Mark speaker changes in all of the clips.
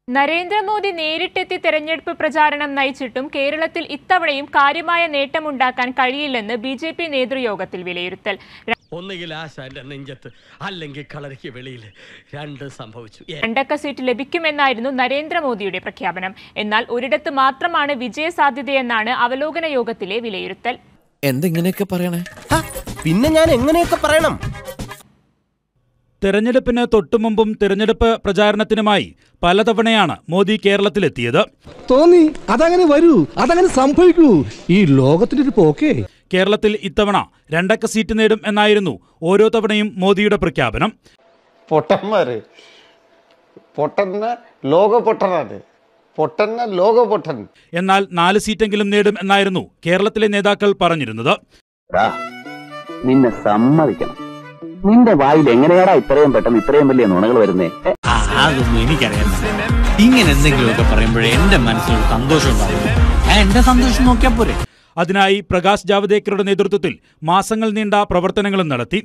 Speaker 1: നരേന്ദ്രമോദി നേരിട്ടെത്തി തെരഞ്ഞെടുപ്പ് പ്രചാരണം നയിച്ചിട്ടും കേരളത്തിൽ ഇത്തവണയും കാര്യമായ നേട്ടമുണ്ടാക്കാൻ കഴിയില്ലെന്ന് ബി ജെ പി നേതൃയോഗത്തിൽ വിലയിരുത്തൽ
Speaker 2: ഒന്നുകിൽ ആശാന്റെ നെഞ്ചത്ത് അല്ലെങ്കിൽ കളരിക്ക് വെളിയിൽ രണ്ട് സംഭവിച്ചു
Speaker 1: രണ്ടക്ക സീറ്റ് ലഭിക്കുമെന്നായിരുന്നു നരേന്ദ്രമോദിയുടെ പ്രഖ്യാപനം എന്നാൽ ഒരിടത്ത് മാത്രമാണ് വിജയസാധ്യതയെന്നാണ് അവലോകന യോഗത്തിലെ വിലയിരുത്തൽ
Speaker 3: എന്തെങ്ങനെയൊക്കെ പറയണേ
Speaker 4: പിന്നെ ഞാൻ എങ്ങനെയൊക്കെ പറയണം
Speaker 5: തെരഞ്ഞെടുപ്പിന് തൊട്ടുമുമ്പും തെരഞ്ഞെടുപ്പ് പ്രചാരണത്തിനുമായി പലതവണയാണ് മോദി കേരളത്തിലെത്തിയത്
Speaker 6: തോന്നി അതങ്ങനെ വരൂ അതങ്ങനെ സംഭവിക്കൂ ഈ ലോകത്തിന്റെ ഒരു പോക്കേ
Speaker 5: കേരളത്തിൽ ഇത്തവണ രണ്ടക്ക സീറ്റ് നേടും എന്നായിരുന്നു ഓരോ തവണയും മോദിയുടെ പ്രഖ്യാപനം
Speaker 7: പൊട്ടന്മാര് പൊട്ടന്ന ലോക പൊട്ടനാണ് പൊട്ടന്ന ലോക പൊട്ടൻ
Speaker 5: എന്നാൽ നാല് സീറ്റെങ്കിലും നേടും എന്നായിരുന്നു കേരളത്തിലെ നേതാക്കൾ പറഞ്ഞിരുന്നത്
Speaker 8: നിന്നെ സമ്മതിക്കണം നിന്റെ വായിൽ എങ്ങനെയാടാ ഇത്രയും പെട്ടെന്ന് ഇത്രയും വലിയ നുണകൾ വരുന്നേ
Speaker 3: അതൊന്നും എനിക്കറിയാം ഇങ്ങനെ എന്തെങ്കിലുമൊക്കെ പറയുമ്പോഴേ എന്റെ മനസ്സിലൊരു സന്തോഷം ഉണ്ടാവും ഞാൻ എന്റെ സന്തോഷം നോക്കിയാ പോരെ
Speaker 5: അതിനായി പ്രകാശ് ജാവദേക്കറുടെ നേതൃത്വത്തിൽ മാസങ്ങൾ നീണ്ട പ്രവർത്തനങ്ങളും നടത്തി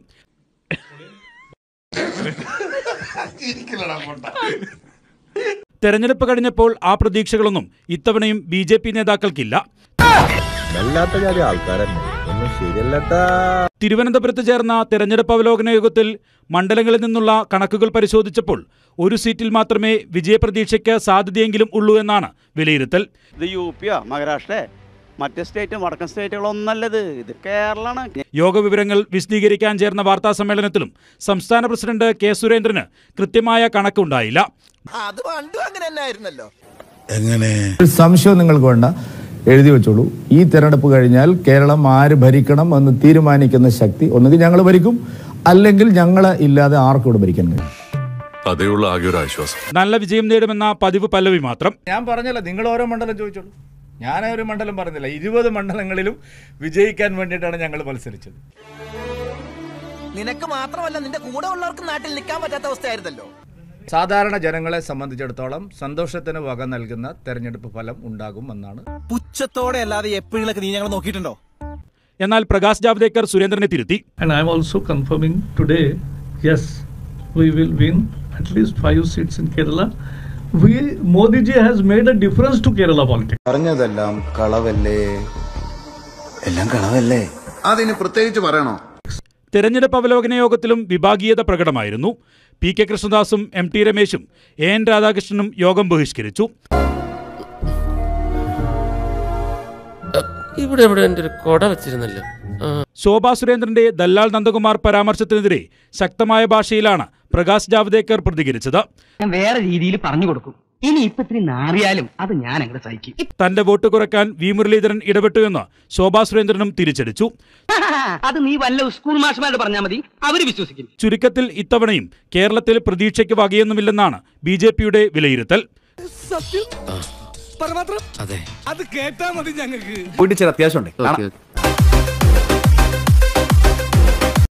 Speaker 5: തെരഞ്ഞെടുപ്പ് കഴിഞ്ഞപ്പോൾ ആ പ്രതീക്ഷകളൊന്നും ഇത്തവണയും ബി ജെ പി നേതാക്കൾക്കില്ല തിരുവനന്തപുരത്ത് ചേർന്ന തെരഞ്ഞെടുപ്പ് അവലോകന യോഗത്തിൽ മണ്ഡലങ്ങളിൽ നിന്നുള്ള കണക്കുകൾ പരിശോധിച്ചപ്പോൾ ഒരു സീറ്റിൽ മാത്രമേ വിജയപ്രതീക്ഷയ്ക്ക് സാധ്യതയെങ്കിലും ഉള്ളൂ എന്നാണ് വിലയിരുത്തൽ
Speaker 8: ഇത് യു പിയോ മഹാരാഷ്ട്ര മറ്റ് സ്റ്റേറ്റും വടക്കൻ സ്റ്റേറ്റുകളൊന്നല്ലത് ഇത് കേരളമാണ്
Speaker 5: യോഗവിവരങ്ങൾ വിശദീകരിക്കാൻ ചേർന്ന വാർത്താ സമ്മേളനത്തിലും സംസ്ഥാന പ്രസിഡന്റ് കെ സുരേന്ദ്രന് കൃത്യമായ കണക്കുണ്ടായില്ല
Speaker 4: അത് പണ്ടും അങ്ങനെ തന്നെ ആയിരുന്നല്ലോ
Speaker 9: ഒരു സംശയം നിങ്ങൾക്ക് വേണ്ട എഴുതി വെച്ചോളൂ ഈ തെരഞ്ഞെടുപ്പ് കഴിഞ്ഞാൽ കേരളം ആര് ഭരിക്കണം എന്ന് തീരുമാനിക്കുന്ന ശക്തി ഒന്നുകിൽ ഞങ്ങൾ ഭരിക്കും അല്ലെങ്കിൽ ഞങ്ങൾ ഇല്ലാതെ ആർക്കും ഇവിടെ ഭരിക്കാൻ കഴിയും
Speaker 10: അതേയുള്ള ആകെ ഒരു ആശ്വാസം
Speaker 5: നല്ല വിജയം നേടുമെന്ന പതിവ് പല്ലവി മാത്രം
Speaker 9: ഞാൻ പറഞ്ഞല്ലോ നിങ്ങൾ ഓരോ മണ്ഡലം ചോദിച്ചോളൂ ഞാൻ ഒരു മണ്ഡലം പറഞ്ഞില്ല ഇരുപത് മണ്ഡലങ്ങളിലും വിജയിക്കാൻ വേണ്ടിയിട്ടാണ് ഞങ്ങൾ മത്സരിച്ചത്
Speaker 4: നിനക്ക് മാത്രമല്ല നിന്റെ കൂടെ ഉള്ളവർക്ക് നാട്ടിൽ നിൽക്കാൻ പറ്റാത്ത അവസ്ഥയായിരുന്നല്ലോ
Speaker 9: സാധാരണ ജനങ്ങളെ സംബന്ധിച്ചിടത്തോളം സന്തോഷത്തിന് വക നൽകുന്ന തെരഞ്ഞെടുപ്പ് ഫലം ഉണ്ടാകും എന്നാണ്
Speaker 4: പുച്ഛത്തോടെ അല്ലാതെ എപ്പോഴൊക്കെ നീ ഞങ്ങൾ നോക്കിയിട്ടുണ്ടോ
Speaker 5: എന്നാൽ പ്രകാശ് ജാവ്ദേക്കർ സുരേന്ദ്രനെ തിരുത്തി
Speaker 11: And I'm also confirming today, yes, we will win at least five seats in Kerala. We, Modi ji has made a difference to Kerala politics.
Speaker 7: പറഞ്ഞതെല്ലാം കളവല്ലേ എല്ലാം കളവല്ലേ
Speaker 10: അതിന് പ്രത്യേകിച്ച് പറയണോ
Speaker 5: തെരഞ്ഞെടുപ്പ് അവലോകന യോഗത്തിലും വിഭാഗീയത പ്രകടമായിരുന്നു പി കെ കൃഷ്ണദാസും എം ടി രമേശും എ എൻ രാധാകൃഷ്ണനും യോഗം ബഹിഷ്കരിച്ചു
Speaker 3: ഇവിടെ ഇവിടെ എന്റെ ഒരു കൊട വെച്ചിരുന്നല്ലോ
Speaker 5: ശോഭാ സുരേന്ദ്രന്റെ ദല്ലാൽ നന്ദകുമാർ പരാമർശത്തിനെതിരെ ശക്തമായ ഭാഷയിലാണ് പ്രകാശ് ജാവ്ദേക്കർ പ്രതികരിച്ചത്
Speaker 8: ഞാൻ വേറെ രീതിയിൽ പറഞ്ഞു കൊടുക്കും ഇനി ഇപ്പൊ ഇത്തിരി നാറിയാലും അത് ഞാൻ അങ്ങോട്ട് സഹിക്കും
Speaker 5: തന്റെ വോട്ട് കുറയ്ക്കാൻ വി മുരളീധരൻ ഇടപെട്ടു എന്ന് ശോഭാ സുരേന്ദ്രനും തിരിച്ചടിച്ചു
Speaker 8: അത് നീ വല്ല സ്കൂൾ മാഷ്മാരോട് പറഞ്ഞാൽ മതി അവര് വിശ്വസിക്കും
Speaker 5: ചുരുക്കത്തിൽ ഇത്തവണയും കേരളത്തിൽ പ്രതീക്ഷയ്ക്ക് വകയൊന്നുമില്ലെന്നാണ് ബി ജെ പിയുടെ വിലയിരുത്തൽ
Speaker 3: അതെ
Speaker 6: അത് കേട്ടാ മതി ഞങ്ങൾക്ക്
Speaker 3: പോയിട്ട് ചില അത്യാവശ്യം ഉണ്ട്